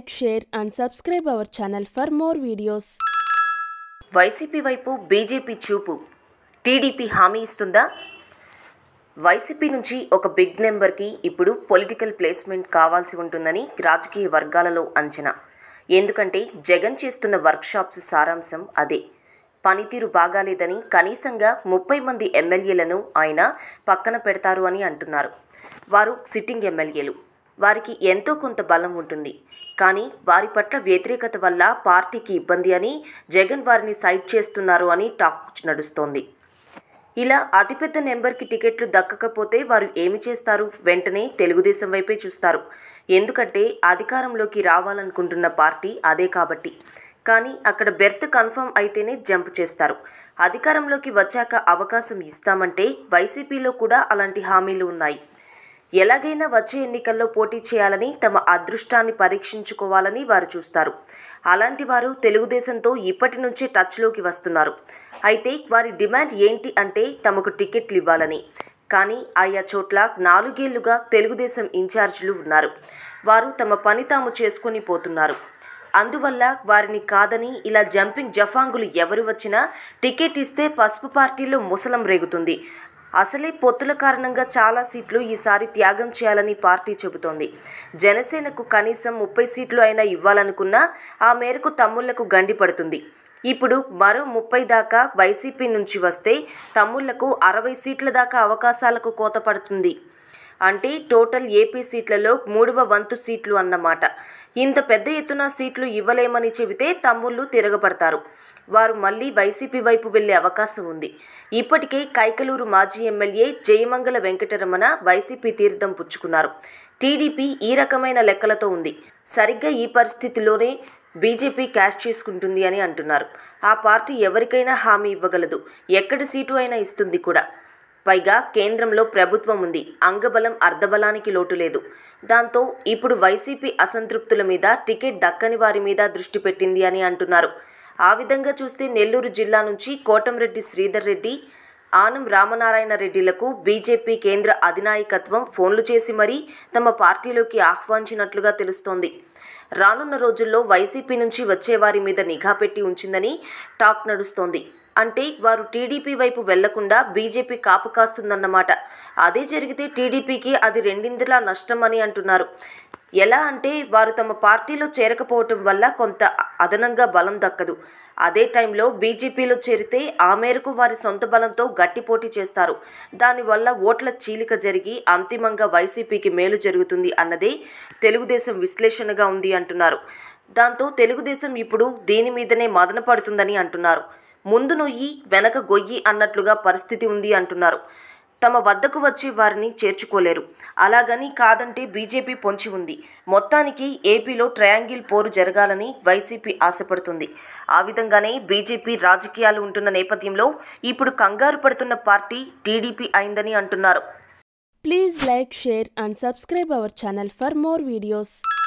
like, share, and subscribe our channel for more videos. YCP వైపు BJP చూపు TDP హామీ ఇస్తుందా వైసీపీ నుంచి ఒక బిగ్ నెంబర్కి ఇప్పుడు పొలిటికల్ ప్లేస్మెంట్ కావాల్సి ఉంటుందని రాజకీయ వర్గాలలో అంచనా ఎందుకంటే జగన్ చేస్తున్న వర్క్షాప్స్ సారాంశం అదే పనితీరు బాగాలేదని కనీసంగా ముప్పై మంది ఎమ్మెల్యేలను ఆయన పక్కన పెడతారు అని అంటున్నారు వారు సిట్టింగ్ ఎమ్మెల్యేలు వారికి ఎంతో కొంత బలం ఉంటుంది కానీ వారి పట్ల వ్యతిరేకత వల్ల పార్టీకి ఇబ్బంది అని జగన్ వారిని సైడ్ చేస్తున్నారు అని టాక్ నడుస్తోంది ఇలా అతిపెద్ద నెంబర్కి టికెట్లు దక్కకపోతే వారు ఏమి చేస్తారు వెంటనే తెలుగుదేశం వైపే చూస్తారు ఎందుకంటే అధికారంలోకి రావాలనుకుంటున్న పార్టీ అదే కాబట్టి కానీ అక్కడ బెర్త్ కన్ఫర్మ్ అయితేనే జంప్ చేస్తారు అధికారంలోకి వచ్చాక అవకాశం ఇస్తామంటే వైసీపీలో కూడా అలాంటి హామీలు ఉన్నాయి ఎలాగైనా వచ్చే ఎన్నికల్లో పోటీ చేయాలని తమ అదృష్టాన్ని పరీక్షించుకోవాలని వారు చూస్తారు అలాంటి వారు తెలుగుదేశంతో ఇప్పటి నుంచే టచ్లోకి వస్తున్నారు అయితే వారి డిమాండ్ ఏంటి అంటే తమకు టికెట్లు ఇవ్వాలని కానీ ఆయా చోట్ల నాలుగేళ్లుగా తెలుగుదేశం ఇన్ఛార్జీలు ఉన్నారు వారు తమ పని తాము చేసుకొని పోతున్నారు అందువల్ల వారిని కాదని ఇలా జంపింగ్ జఫాంగులు ఎవరు వచ్చినా టికెట్ ఇస్తే పసుపు పార్టీలో ముసలం రేగుతుంది అసలే పొత్తుల కారణంగా చాలా సీట్లు ఈసారి త్యాగం చేయాలని పార్టీ చెబుతోంది జనసేనకు కనీసం ముప్పై సీట్లు అయినా ఇవ్వాలనుకున్నా ఆ మేరకు తమ్ముళ్లకు గండి పడుతుంది ఇప్పుడు మరో ముప్పై దాకా వైసీపీ నుంచి వస్తే తమ్ముళ్లకు అరవై సీట్ల దాకా అవకాశాలకు కోత పడుతుంది అంటే టోటల్ ఏపీ సీట్లలో మూడవ వంతు సీట్లు అన్నమాట ఇంత పెద్ద ఎత్తున సీట్లు ఇవ్వలేమని చెబితే తమ్ముళ్ళు తిరగబడతారు వారు మళ్ళీ వైసీపీ వైపు వెళ్లే అవకాశం ఉంది ఇప్పటికే కైకలూరు మాజీ ఎమ్మెల్యే జయమంగళ వెంకటరమణ వైసీపీ తీర్థం పుచ్చుకున్నారు టీడీపీ ఈ రకమైన లెక్కలతో ఉంది సరిగ్గా ఈ పరిస్థితిలోనే బీజేపీ క్యాష్ చేసుకుంటుంది అని అంటున్నారు ఆ పార్టీ ఎవరికైనా హామీ ఇవ్వగలదు ఎక్కడి సీటు అయినా ఇస్తుంది కూడా పైగా కేంద్రంలో ప్రభుత్వం ఉంది అంగబలం అర్ధబలానికి లోటు లేదు దాంతో ఇప్పుడు వైసీపీ అసంతృప్తుల మీద టికెట్ దక్కని వారి మీద దృష్టి పెట్టింది అని అంటున్నారు ఆ విధంగా చూస్తే నెల్లూరు జిల్లా నుంచి కోటంరెడ్డి శ్రీధర్ రెడ్డి ఆనం రామనారాయణ రెడ్డిలకు బీజేపీ కేంద్ర అధినాయకత్వం ఫోన్లు చేసి మరీ తమ పార్టీలోకి ఆహ్వానించినట్లుగా తెలుస్తోంది రానున్న రోజుల్లో వైసీపీ నుంచి వచ్చే వారి మీద నిఘా పెట్టి ఉంచిందని టాక్ నడుస్తోంది అంటే వారు టీడీపీ వైపు వెళ్లకుండా బీజేపీ కాపు కాస్తుందన్నమాట అదే జరిగితే టీడీపీకి అది రెండిందిలా నష్టం అని అంటున్నారు ఎలా అంటే వారు తమ పార్టీలో చేరకపోవటం వల్ల కొంత అదనంగా బలం దక్కదు అదే టైంలో బీజేపీలో చేరితే ఆ మేరకు వారి సొంత బలంతో గట్టి పోటీ చేస్తారు దానివల్ల ఓట్ల చీలిక జరిగి అంతిమంగా వైసీపీకి మేలు జరుగుతుంది అన్నదే తెలుగుదేశం విశ్లేషణగా ఉంది అంటున్నారు దాంతో తెలుగుదేశం ఇప్పుడు దీని మీదనే మదన పడుతుందని అంటున్నారు ముందు నొయ్యి వెనక గొయ్యి అన్నట్లుగా పరిస్థితి ఉంది అంటున్నారు తమ వద్దకు వచ్చి వారిని చేర్చుకోలేరు అలాగని కాదంటే బీజేపీ పొంచి ఉంది మొత్తానికి ఏపీలో ట్రయాంగిల్ పోరు జరగాలని వైసీపీ ఆశపడుతుంది ఆ విధంగానే బీజేపీ రాజకీయాలు ఉంటున్న నేపథ్యంలో ఇప్పుడు కంగారు పడుతున్న పార్టీ టీడీపీ అయిందని అంటున్నారు Please like, share, and subscribe our channel for more videos.